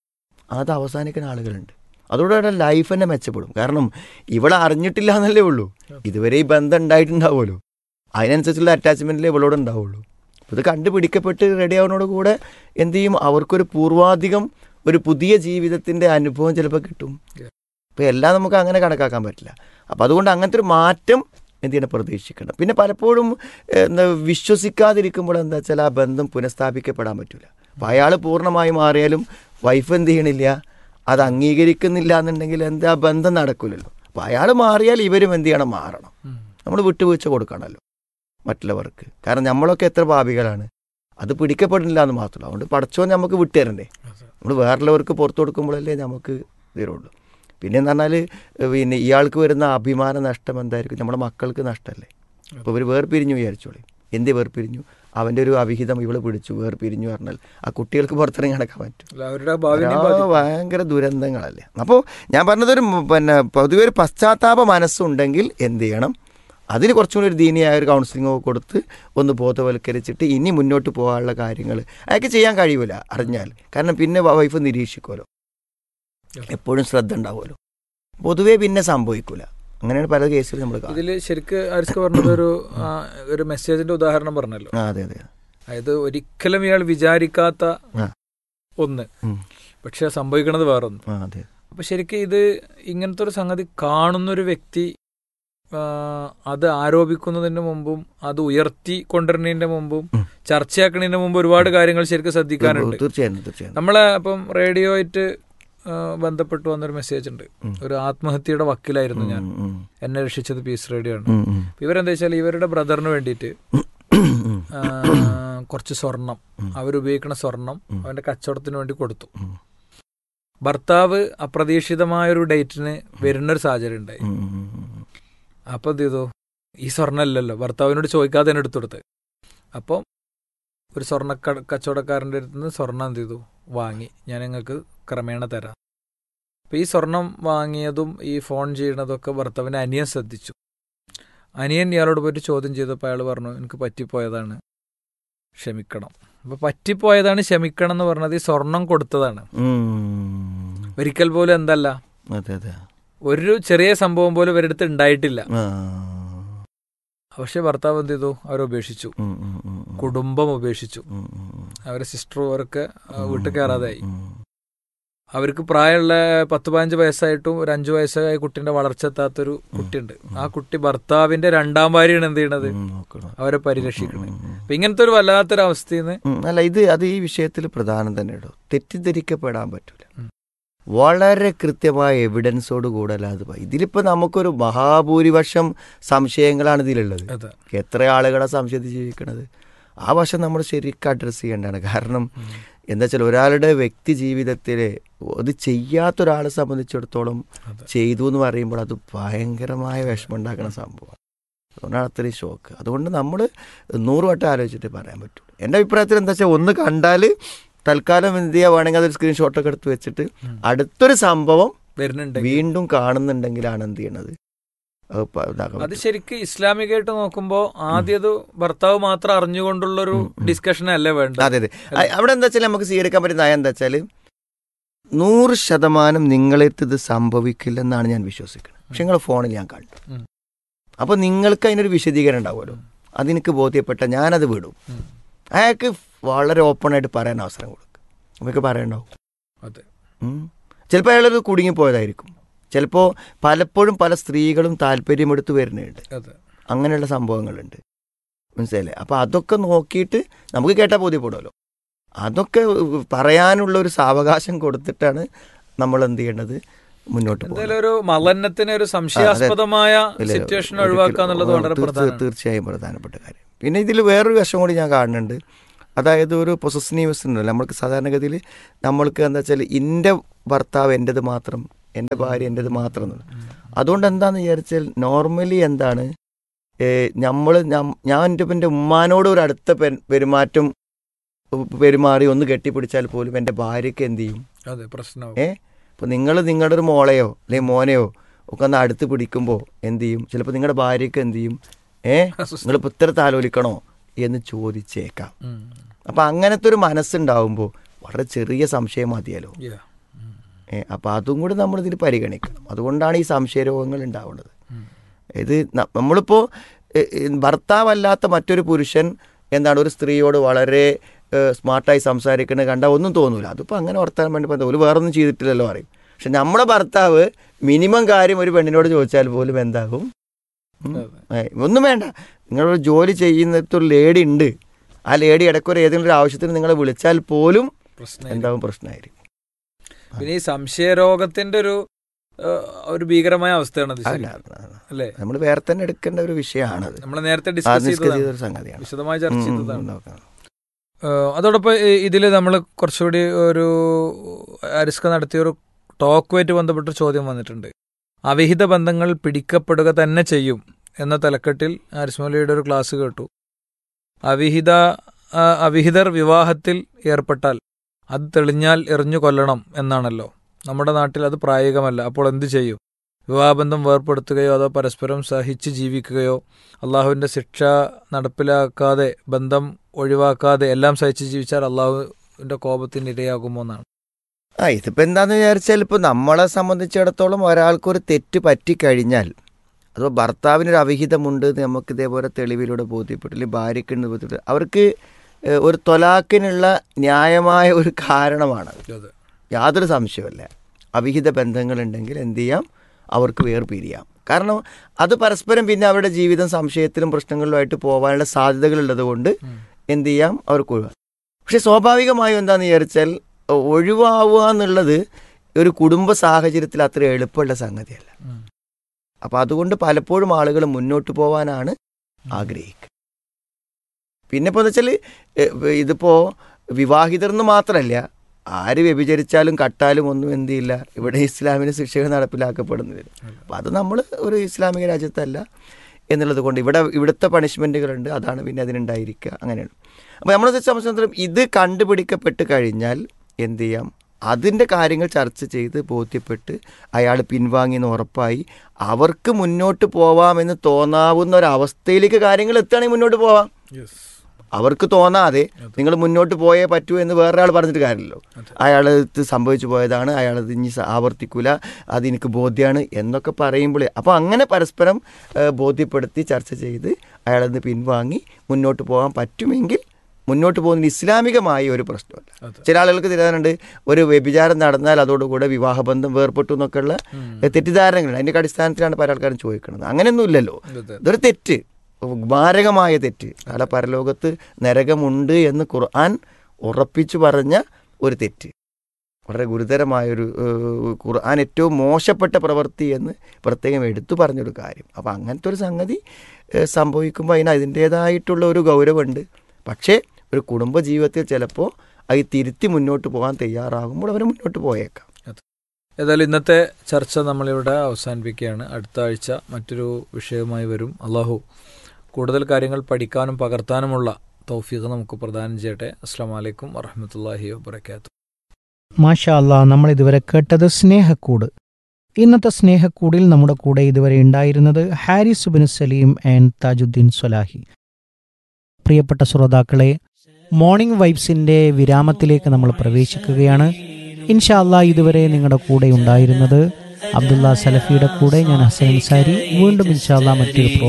അത് അവസാനിക്കുന്ന ആളുകളുണ്ട് അതോടെ ലൈഫ് തന്നെ മെച്ചപ്പെടും കാരണം ഇവളെ അറിഞ്ഞിട്ടില്ല എന്നല്ലേ ഉള്ളൂ ഇതുവരെ ഈ ബന്ധം ഉണ്ടായിട്ടുണ്ടാവുമല്ലോ അതിനനുസരിച്ചുള്ള അറ്റാച്ച്മെൻറ്റിലേ ഇവളോട് ഉണ്ടാവുള്ളൂ ഇത് കണ്ടുപിടിക്കപ്പെട്ട് റെഡി ആവുന്നതോട് കൂടെ എന്ത് ചെയ്യും അവർക്കൊരു പൂർവാധികം ഒരു പുതിയ ജീവിതത്തിൻ്റെ അനുഭവം ചിലപ്പോൾ കിട്ടും Yeah. അപ്പോൾ എല്ലാം നമുക്ക് അങ്ങനെ കണക്കാക്കാൻ പറ്റില്ല അപ്പോൾ അതുകൊണ്ട് അങ്ങനത്തെ ഒരു മാറ്റം എന്ത് ചെയ്യണം പ്രതീക്ഷിക്കണം പിന്നെ പലപ്പോഴും ഏഹ്, എന്താ വിശ്വസിക്കാതിരിക്കുമ്പോൾ എന്താ വെച്ചാൽ ആ ബന്ധം പുനഃസ്ഥാപിക്കപ്പെടാൻ പറ്റില്ല അപ്പോൾ അയാൾ പൂർണ്ണമായി മാറിയാലും വൈഫ് എന്ത് ചെയ്യണില്ല അത് അംഗീകരിക്കുന്നില്ല എന്നുണ്ടെങ്കിൽ എന്താ ആ ബന്ധം നടക്കില്ലല്ലോ അപ്പോൾ അയാൾ മാറിയാൽ ഇവരും എന്ത് ചെയ്യണം മാറണം ഉം. നമ്മൾ വിട്ടുവീഴ്ച കൊടുക്കണമല്ലോ മറ്റുള്ളവർക്ക് കാരണം നമ്മളൊക്കെ എത്ര പാപികളാണ് അത് പിടിക്കപ്പെടുന്നില്ല എന്ന് മാത്രമല്ല അതുകൊണ്ട് പടച്ചോൻ നമുക്ക് വിട്ടുതരണ്ടേ നമ്മൾ വേറുള്ളവർക്ക് പുറത്തു കൊടുക്കുമ്പോഴല്ലേ നമുക്ക് തീരുള്ളൂ പിന്നെ എന്ന് പറഞ്ഞാൽ പിന്നെ ഇയാൾക്ക് വരുന്ന അഭിമാന നഷ്ടം എന്തായിരിക്കും നമ്മുടെ മക്കൾക്ക് നഷ്ടമല്ലേ അപ്പോൾ ഇവർ വേർപിരിഞ്ഞു വിചാരിച്ചോളി എന്ത് വേർപിരിഞ്ഞു അവൻ്റെ ഒരു അവിഹിതം ഇവള് പിടിച്ചു വേർപിരിഞ്ഞു പറഞ്ഞാൽ ആ കുട്ടികൾക്ക് പുറത്തിറങ്ങി നടക്കാൻ പറ്റും അല്ല, അവരുടെ ഭാവിനെ ആ, ഭയങ്കര ദുരന്തങ്ങളല്ലേ അപ്പോൾ ഞാൻ പറഞ്ഞതൊരു മ് പിന്നെ പൊതുവെ ഒരു പശ്ചാത്താപ മനസ്സുണ്ടെങ്കിൽ എന്ത് ചെയ്യണം അതിന് കുറച്ചും കൂടി ഒരു ദീനിയായ ഒരു കൗൺസിലിംഗ് ഒക്കെ കൊടുത്ത് ഒന്ന് ബോധവൽക്കരിച്ചിട്ട് ഇനി മുന്നോട്ട് പോകാനുള്ള കാര്യങ്ങൾ അയാൾക്ക് ചെയ്യാൻ കഴിയൂല അറിഞ്ഞാൽ കാരണം പിന്നെ വൈഫ് നിരീക്ഷിക്കുമല്ലോ എപ്പോഴും ശ്രദ്ധ ഉണ്ടാവുമല്ലോ പൊതുവേ പിന്നെ സംഭവിക്കൂല അങ്ങനെയാണ് പല കേസിലും നമ്മൾ കാണുന്നത് ഇതില് ശരിക്ക് ആരിസ്ക പറഞ്ഞത് ഒരു ആ, ഒരു മെസ്സേജിന്റെ ഉദാഹരണം പറഞ്ഞല്ലോ ആ അതെ അതെ അതായത് ഒരിക്കലും ഇയാൾ വിചാരിക്കാത്ത ആ. ഒന്ന് ഉം. പക്ഷെ സംഭവിക്കണത് വേറൊന്ന് ആ അതെ അപ്പൊ ശരിക്കും ഇത് ഇങ്ങനത്തെ ഒരു സംഗതി കാണുന്നൊരു വ്യക്തി ആ, അത് ആരോപിക്കുന്നതിന് മുമ്പും അത് ഉയർത്തി കൊണ്ടുവരുന്നതിന്റെ മുമ്പും ഉം. ചർച്ചയാക്കുന്നതിന് മുമ്പ് ഒരുപാട് കാര്യങ്ങൾ ശരിക്കും ശ്രദ്ധിക്കാനുണ്ട് തീർച്ചയായും തീർച്ചയായും നമ്മളെ ഇപ്പം റേഡിയോ ആയിട്ട് ആ, ബന്ധപ്പെട്ട് വന്നൊരു മെസ്സേജ് ഉണ്ട് ഉം. ഒരു ആത്മഹത്യയുടെ വക്കിലായിരുന്നു ഞാൻ ഉം, ഉം, എന്നെ രക്ഷിച്ചത് പീസ് റേഡിയോ ആണ് ഉം, ഉം. അപ്പൊ ഇവരെന്താ വെച്ചാൽ ഇവരുടെ ബ്രദറിന് വേണ്ടിയിട്ട് ഉം, ആ, കുറച്ച് സ്വർണം ഉം. അവരുപയോഗിക്കുന്ന സ്വർണം ഉം. അവന്റെ കച്ചവടത്തിന് വേണ്ടി കൊടുത്തു ഉം. ഭർത്താവ് അപ്രതീക്ഷിതമായ ഒരു ഡേറ്റിന് വരുന്നൊരു സാഹചര്യം ഉണ്ടായി ഉം, ഉം, ഉം. അപ്പൊ എന്ത് ചെയ്തു ഈ സ്വർണ്ണം അല്ലല്ലോ ഭർത്താവിനോട് ചോദിക്കാതെ തന്നെ എടുത്തു കൊടുത്ത് അപ്പം ഒരു സ്വർണ്ണ ക- കച്ചവടക്കാരൻ്റെ അടുത്ത് നിന്ന് സ്വർണം എന്ത് ചെയ്തു വാങ്ങി ഞാൻ നിങ്ങൾക്ക് ക്രമേണ തരാം അപ്പൊ ഈ സ്വർണം വാങ്ങിയതും ഈ ഫോൺ ചെയ്യണതൊക്കെ ഭർത്താവിന്റെ അനിയൻ ശ്രദ്ധിച്ചു അനിയൻ ഇയാളോട് പോയിട്ട് ചോദ്യം ചെയ്തപ്പോൾ അയാൾ പറഞ്ഞു എനിക്ക് പറ്റിപ്പോയതാണ് ക്ഷമിക്കണം അപ്പൊ പറ്റിപ്പോയതാണ് ക്ഷമിക്കണം എന്ന് പറഞ്ഞത് ഈ സ്വർണം കൊടുത്തതാണ് ഉം. ഒരിക്കൽ പോലും എന്തല്ല അതെ അതെ ഒരു ചെറിയ സംഭവം പോലും ഇവരടുത്ത് ഉണ്ടായിട്ടില്ല ആ. പക്ഷെ ഭർത്താവ് എന്ത് ചെയ്തു അവരെ ഉപേക്ഷിച്ചു ഉം, ഉം, ഉം, ഉം. കുടുംബം ഉപേക്ഷിച്ചു ഉം, ഉം, ഉം. അവരെ സിസ്റ്ററും അവരൊക്കെ ആ, വീട്ടിൽ കയറാതായി ഉം. അവർക്ക് പ്രായമുള്ള പത്ത് പതിനഞ്ച് വയസ്സായിട്ടും ഒരു അഞ്ചു വയസ്സായ കുട്ടിന്റെ വളർച്ച എത്താത്തൊരു കുട്ടിയുണ്ട് ആ കുട്ടി ഭർത്താവിന്റെ രണ്ടാം ഭാര്യയാണ് എന്ത് ചെയ്യണത് ഉം, നോക്കണം. അവരെ പരിരക്ഷിക്കണത് ഉം, ഉം. അപ്പൊ ഇങ്ങനത്തെ ഒരു വല്ലാത്തൊരു അവസ്ഥയിൽ നിന്ന് ഉം, അല്ല ഇത് അത് ഈ വിഷയത്തിൽ പ്രധാനം തന്നെ ഇടോ തെറ്റിദ്ധരിക്കപ്പെടാൻ പറ്റൂല ഉം. വളരെ കൃത്യമായ എവിഡൻസോട് കൂടെ അല്ലാതെ പോയി. ഇതിലിപ്പോ നമുക്കൊരു മഹാഭൂരിപക്ഷം സംശയങ്ങളാണ് ഇതിലുള്ളത് അതെ എത്ര ആളുകളെ സംശയത്തിൽ ജീവിക്കണത് ആ വശം നമ്മൾ ശരിക്കും അഡ്രസ്സ് ചെയ്യേണ്ടതാണ് കാരണം എന്താ വെച്ചാൽ ഒരാളുടെ വ്യക്തി ജീവിതത്തിൽ അത് ചെയ്യാത്ത ഒരാളെ സംബന്ധിച്ചിടത്തോളം അതെ. ചെയ്തു എന്ന് പറയുമ്പോൾ അത് ഭയങ്കരമായ വിഷമം ഉണ്ടാക്കുന്ന സംഭവമാണ് അതുകൊണ്ടാണ് അത്രയും ഷോക്ക് അതുകൊണ്ട് നമ്മൾ നൂറ് വട്ടം ആലോചിച്ചിട്ട് പറയാൻ പറ്റുള്ളൂ എൻ്റെ അഭിപ്രായത്തിൽ എന്താ വെച്ചാൽ ഒന്ന് കണ്ടാൽ തൽക്കാലം എന്ത് ചെയ്യുക വേണമെങ്കിൽ അതൊരു സ്ക്രീൻഷോട്ടൊക്കെ എടുത്ത് വെച്ചിട്ട് ഉം. അടുത്തൊരു സംഭവം വരുന്നുണ്ട് വീണ്ടും കാണുന്നുണ്ടെങ്കിലാണ് എന്ത് ചെയ്യണത് അത് പ- ഇതാക്കാൻ അത് പറ്റും. ശരിക്കും ഇസ്ലാമികമായിട്ട് നോക്കുമ്പോ ആദ്യം അത് ഭർത്താവ് മാത്രം അറിഞ്ഞുകൊണ്ടുള്ളൊരു ഉം, ഉം. ഡിസ്കഷൻ അല്ലേ വേണ്ടത് അതെ അതെ അ- അവിടെ എന്താ വെച്ചാൽ നമുക്ക് സ്വീകരിക്കാൻ പറ്റുന്ന നയം എന്താ വെച്ചാൽ നൂറ് ശതമാനം നിങ്ങളെടുത്ത് ഇത് സംഭവിക്കില്ലെന്നാണ് ഞാൻ വിശ്വസിക്കുന്നത് പക്ഷെ നിങ്ങളെ ഫോണിൽ ഞാൻ കണ്ടു ഉം. അപ്പോൾ നിങ്ങൾക്ക് അതിനൊരു വിശദീകരണം ഉണ്ടാവുമല്ലോ അതെനിക്ക് ബോധ്യപ്പെട്ട ഞാനത് വിടും ഉം. അയാൾക്ക് വളരെ ഓപ്പണായിട്ട് പറയാൻ അവസരം കൊടുക്കും നമുക്ക് പറയണ്ടാവും അതെ ചിലപ്പോൾ അയാളത് കുടുങ്ങിപ്പോയതായിരിക്കും ചിലപ്പോൾ പലപ്പോഴും പല സ്ത്രീകളും താല്പര്യമെടുത്ത് വരുന്നുണ്ട് അതെ അങ്ങനെയുള്ള സംഭവങ്ങളുണ്ട് മനസ്സിലായില്ലേ അപ്പോൾ അതൊക്കെ നോക്കിയിട്ട് നമുക്ക് കേട്ടാൽ ബോധ്യപ്പെടുമല്ലോ അതൊക്കെ പറയാനുള്ള ഒരു സാവകാശം കൊടുത്തിട്ടാണ് നമ്മൾ എന്ത് ചെയ്യേണ്ടത് മുന്നോട്ട് പോകുന്നത് എന്തായാലും ഒരു മലന്നത്തിന് ഒരു സംശയാസ്പദമായ ഇല്ല, സിറ്റുവേഷൻ ഒരിക്കലും- ഒഴിവാക്കുക എന്നുള്ളത് വളരെ തീർച്ച- പ്രധാനമാണ് തീർച്ചയായും പ്രധാനപ്പെട്ട കാര്യം പിന്നെ ഇതിൽ വേറൊരു വശം കൂടി ഞാൻ കാണുന്നുണ്ട് അതായത് ഒരു പൊസസ്നീവ്സ് ഉണ്ടല്ലോ നമ്മൾക്ക് സാധാരണഗതിയിൽ നമ്മൾക്ക് എന്താ വെച്ചാൽ എൻ്റെ ഭർത്താവ് എൻ്റെത് മാത്രം എൻ്റെ ഭാര്യ എൻ്റെത് മാത്രം എന്നുള്ളത് അതുകൊണ്ട് എന്താണെന്ന് വിചാരിച്ചാൽ നോർമലി എന്താണ് നമ്മൾ ഞാൻ എൻ്റെ എൻ്റെ ഉമ്മാനോട് ഒരു അടുത്ത പെ- പെരുമാറ്റം ഉ- പെരുമാറി ഒന്ന് കെട്ടിപ്പിടിച്ചാൽ പോലും എൻ്റെ ഭാര്യയ്ക്ക് എന്ത് ചെയ്യും അതെ പ്രശ്നമാവും ഏ ഇപ്പോൾ നിങ്ങൾ നിങ്ങളുടെ ഒരു മോളെയോ അല്ലെങ്കിൽ മോനെയോ ഒക്കെ ഒന്ന് അടുത്ത് പിടിക്കുമ്പോൾ എന്ത് ചെയ്യും ചിലപ്പോൾ നിങ്ങളുടെ ഭാര്യയ്ക്ക് എന്ത് ചെയ്യും ഏ നിങ്ങൾ പുത്ര താലോലിക്കണോ എന്ന് ചോദിച്ചേക്കാം ഉം. അപ്പം അങ്ങനത്തെ ഒരു മനസ്സുണ്ടാവുമ്പോൾ വളരെ ചെറിയ സംശയം മതിയല്ലോ Yeah. ഉം. ഏ അപ്പം അതും കൂടി നമ്മളിതിൽ പരിഗണിക്കണം അതുകൊണ്ടാണ് ഈ സംശയരോഗങ്ങൾ ഉണ്ടാവുന്നത് ഉം. ഇത് ന- നമ്മളിപ്പോൾ എ, എ, ഭർത്താവല്ലാത്ത മറ്റൊരു പുരുഷൻ എന്താണ് ഒരു സ്ത്രീയോട് വളരെ ഏ, സ്മാർട്ടായി സംസാരിക്കുന്നത് കണ്ടാൽ ഒന്നും തോന്നൂല അതിപ്പോൾ അങ്ങനെ വർത്താൻ വേണ്ടി പറഞ്ഞാൽ ഒരു വേറൊന്നും ചെയ്തിട്ടില്ലല്ലോ പറയും പക്ഷെ നമ്മുടെ ഭർത്താവ് മിനിമം കാര്യം ഒരു പെണ്ണിനോട് ചോദിച്ചാൽ പോലും എന്താകും ഉം. അതെ. ഏ, ഒന്നും വേണ്ട നിങ്ങളൊരു ജോലി ചെയ്യുന്നിടത്തൊരു ലേഡി ഉണ്ട് ആ ലേഡി ഇടയ്ക്കൊരു ഏതെങ്കിലും ഒരു ആവശ്യത്തിന് നിങ്ങളെ വിളിച്ചാൽ പോലും പ്രശ്നം എന്താകും പ്രശ്നമായിരിക്കും പിന്നെ ഈ സംശയരോഗത്തിന്റെ ഒരു ആ, ഒരു ഭീകരമായ അവസ്ഥയാണ് അത് അല്ല ശരിക്കും. അല്ലേ നമ്മൾ വേറെ തന്നെ എടുക്കേണ്ട ഒരു വിഷയമാണത് നമ്മൾ നേരത്തെ ആ ഡിസ്കസ് ഡിസ്കസ് ചെയ്തതാണ് ചെയ്തൊരു സംഗതിയാണ് വിശദമായി ചർച്ച ഉം, ഉം, ചെയ്തതാണ് നോക്കാം. ഏഹ് അതോടൊപ്പം ഇതിൽ നമ്മൾ കുറച്ചുകൂടി ഒരു അരിസ്ക നടത്തിയ ഒരു ടോക്കുമായിട്ട് ബന്ധപ്പെട്ട ഒരു ചോദ്യം വന്നിട്ടുണ്ട് അവിഹിത ബന്ധങ്ങൾ പിടിക്കപ്പെടുക തന്നെ ചെയ്യും എന്ന തലക്കെട്ടിൽ ആരിസ്മലിയുടെ ഒരു ക്ലാസ് കേട്ടു അവിഹിത ആ, അവിഹിതർ വിവാഹത്തിൽ ഏർപ്പെട്ടാൽ അത് തെളിഞ്ഞാൽ എറിഞ്ഞു കൊല്ലണം എന്നാണല്ലോ നമ്മുടെ നാട്ടിൽ അത് പ്രായോഗികമല്ല അപ്പോൾ എന്തു ചെയ്യും വിവാഹബന്ധം വേർപ്പെടുത്തുകയോ അതോ പരസ്പരം സഹിച്ച് ജീവിക്കുകയോ അള്ളാഹുവിൻ്റെ ശിക്ഷ നടപ്പിലാക്കാതെ ബന്ധം ഒഴിവാക്കാതെ എല്ലാം സഹിച്ച് ജീവിച്ചാൽ അള്ളാഹുവിൻ്റെ കോപത്തിന് ഇരയാകുമോ എന്നാണ് ആ ഇതിപ്പോൾ എന്താന്ന് വിചാരിച്ചാൽ ഇപ്പോൾ നമ്മളെ സംബന്ധിച്ചിടത്തോളം ഒരാൾക്കൊരു തെറ്റ് പറ്റിക്കഴിഞ്ഞാൽ അതോ ഭർത്താവിനൊരു അവിഹിതമുണ്ട് എന്ന് നമുക്ക് ഇതേപോലെ തെളിവിലൂടെ ബോധ്യപ്പെട്ടു അല്ലെങ്കിൽ ഭാര്യയ്ക്കുണ്ട് ബോധ്യപ്പെട്ടു അവർക്ക് ഏഹ്, ഒരു തൊലാക്കിനുള്ള ന്യായമായ ഒരു കാരണമാണ് അതെ യാതൊരു സംശയമല്ല അവിഹിത ബന്ധങ്ങളുണ്ടെങ്കിൽ എന്ത് ചെയ്യാം അവർക്ക് വേർപിരിയാം കാരണം അത് പരസ്പരം പിന്നെ അവരുടെ ജീവിതം സംശയത്തിലും പ്രശ്നങ്ങളിലുമായിട്ട് പോകാനുള്ള സാധ്യതകളുള്ളത് കൊണ്ട് എന്ത് ചെയ്യാം അവർക്ക് ഒഴിവാക്കാം പക്ഷെ സ്വാഭാവികമായും എന്താണെന്ന് വിചാരിച്ചാൽ ഒ- ഒഴിവാവുക എന്നുള്ളത് ഒരു കുടുംബ സാഹചര്യത്തിൽ അത്ര എളുപ്പമുള്ള സംഗതിയല്ല അപ്പോൾ അതുകൊണ്ട് പലപ്പോഴും ആളുകൾ മുന്നോട്ട് പോകാനാണ് ആഗ്രഹിക്കുക പിന്നെ ഇപ്പോൾ എന്ന് വെച്ചാൽ ഇതിപ്പോൾ വിവാഹിതർ എന്ന് മാത്രമല്ല ആര് വ്യഭിചരിച്ചാലും കട്ടാലും ഒന്നും എന്ത് ചെയ്യില്ല ഇവിടെ ഇസ്ലാമിന് ശിക്ഷകൾ നടപ്പിലാക്കപ്പെടുന്നില്ല അപ്പോൾ അത് നമ്മൾ ഒരു ഇസ്ലാമിക രാജ്യത്തല്ല എന്നുള്ളത് കൊണ്ട് ഇവിടെ ഇവിടുത്തെ പണിഷ്മെൻറ്റുകളുണ്ട് അതാണ് പിന്നെ അതിനുണ്ടായിരിക്കുക അങ്ങനെയാണ് അപ്പോൾ നമ്മളെ സംബന്ധിച്ചിടത്തോളം ഇത് കണ്ടുപിടിക്കപ്പെട്ട് കഴിഞ്ഞാൽ എന്ത് ചെയ്യാം അതിൻ്റെ കാര്യങ്ങൾ ചർച്ച ചെയ്ത് ബോധ്യപ്പെട്ട് അയാൾ പിൻവാങ്ങി എന്ന് ഉറപ്പായി അവർക്ക് മുന്നോട്ട് പോവാമെന്ന് തോന്നാവുന്ന ഒരവസ്ഥയിലേക്ക് കാര്യങ്ങൾ എത്തുകയാണെങ്കിൽ മുന്നോട്ട് പോവാം അവർക്ക് തോന്നാതെ നിങ്ങൾ മുന്നോട്ട് പോയേ പറ്റൂ എന്ന് വേറൊരാൾ പറഞ്ഞിട്ട് കാര്യമില്ലല്ലോ അയാൾ ഇത് സംഭവിച്ചു പോയതാണ് അയാൾ ഇത് ഇനി സ- ആവർത്തിക്കൂല അത് എനിക്ക് ബോധ്യമാണ് എന്നൊക്കെ പറയുമ്പോൾ അപ്പോൾ അങ്ങനെ പരസ്പരം ഏഹ്, ബോധ്യപ്പെടുത്തി ചർച്ച ചെയ്ത് അയാളത് പിൻവാങ്ങി മുന്നോട്ട് പോകാൻ പറ്റുമെങ്കിൽ മുന്നോട്ട് പോകുന്നതിന് ഇസ്ലാമികമായ ഒരു പ്രശ്നമല്ല അതെ. ചില ആളുകൾക്ക് തിരിയാനുണ്ട് ഒരു വ്യഭിചാരം നടന്നാൽ അതോടുകൂടെ വിവാഹബന്ധം വേർപെട്ടു എന്നൊക്കെയുള്ള ഏഹ്, തെറ്റിദ്ധാരണകളുണ്ട് അതിൻ്റെ അടിസ്ഥാനത്തിലാണ് പല ആൾക്കാരും ചോദിക്കുന്നത് അങ്ങനെയൊന്നും ഇല്ലല്ലോ അതെ. ഇതൊരു തെറ്റ് മാരകമായ തെറ്റ് നാളെ പരലോകത്ത് നരകമുണ്ട് എന്ന് ഖുർആൻ ഉറപ്പിച്ചു പറഞ്ഞ ഒരു തെറ്റ് വളരെ ഗുരുതരമായൊരു ഏഹ്, ഖുർആൻ ഏറ്റവും മോശപ്പെട്ട പ്രവൃത്തി എന്ന് പ്രത്യേകം എടുത്തു പറഞ്ഞൊരു കാര്യം അപ്പോൾ അങ്ങനത്തെ ഒരു സംഗതി ഏഹ്, സംഭവിക്കുമ്പോൾ അതിന് അതിൻ്റേതായിട്ടുള്ള ഒരു ഗൗരവമുണ്ട് പക്ഷേ ഒരു കുടുംബ ജീവിതത്തിൽ ചിലപ്പോൾ അത് തിരുത്തി മുന്നോട്ട് പോകാൻ തയ്യാറാകുമ്പോൾ അവർ മുന്നോട്ട് പോയേക്കാം ഏതായാലും ഇന്നത്തെ ചർച്ച നമ്മളിവിടെ അവസാനിപ്പിക്കുകയാണ് അടുത്ത ആഴ്ച മറ്റൊരു വിഷയവുമായി വരും അള്ളാഹു കൂടുതൽ കാര്യങ്ങൾ പഠിക്കാനും പകർത്താനുമുള്ള തൗഫീഖ് നമുക്ക് പ്രദാനം ചെയ്യട്ടെ അസ്സാം വലൈക്കും വറഹമത്തല്ലാഹി വാബർക്കാത്തു മാഷാ അല്ലാ നമ്മൾ ഇതുവരെ കേട്ടത് സ്നേഹക്കൂട് ഇന്നത്തെ സ്നേഹക്കൂടിൽ നമ്മുടെ കൂടെ ഇതുവരെ ഉണ്ടായിരുന്നത് ഹാരിസ് ബിൻ സലീം ആൻഡ് താജുദ്ദീൻ സ്വലാഹി പ്രിയപ്പെട്ട ശ്രോതാക്കളെ മോർണിംഗ് വൈബ്സിന്റെ വിരാമത്തിലേക്ക് നമ്മൾ പ്രവേശിക്കുകയാണ് ഇൻഷാ അല്ലാ ഇതുവരെ നിങ്ങളുടെ കൂടെ ഉണ്ടായിരുന്നത് അബ്ദുള്ള സലഫിയുടെ കൂടെ ഞാൻ ഹസൻ അൻസാരി വീണ്ടും ഇൻഷാ അല്ലാ മറ്റൊരു